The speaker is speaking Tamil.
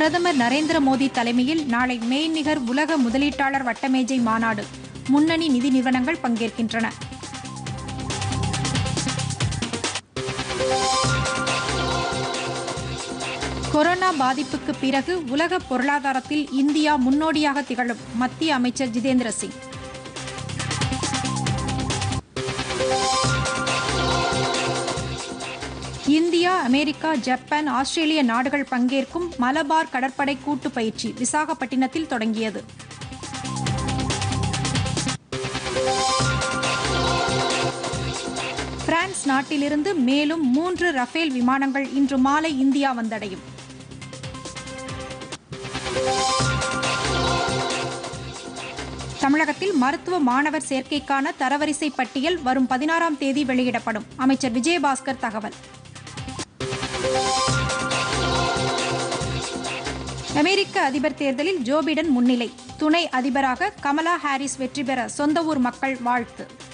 பிரதமர் நரேந்திர மோடி தலைமையில் நாளை மெய்நிகர் உலக முதலீட்டாளர் வட்டமேஜை மாநாடு முன்னணி நிதி நிறுவனங்கள் பங்கேற்கின்றன கொரோனா பாதிப்புக்கு பிறகு உலக பொருளாதாரத்தில் இந்தியா முன்னோடியாக திகழும் மத்திய அமைச்சர் Jitendra Singh India America Japan ஆஸ்திரேலிய நாடுகள் பங்கேற்கும் மலபார் கடற்படை கூட்டு பயிற்சி விசாகப்பட்டினத்தில் தொடங்கியது பிரான்ஸ் நாட்டிலிருந்து மேலும் மூன்று ரஃபேல் விமானங்கள் இன்று மாலை இந்தியா வந்தடையும் தமிழகத்தில் மருத்துவ மாணவர் சேர்க்கைக்கான தரவரிசை பட்டியல் வரும் பதினாறாம் தேதி வெளியிடப்படும் அமைச்சர் விஜயபாஸ்கர் தகவல் அமெரிக்க அதிபர் தேர்தலில் ஜோ பிடன் முன்னிலை துணை அதிபராக கமலா ஹாரிஸ் வெற்றி பெற சொந்த ஊர் மக்கள் வாழ்த்து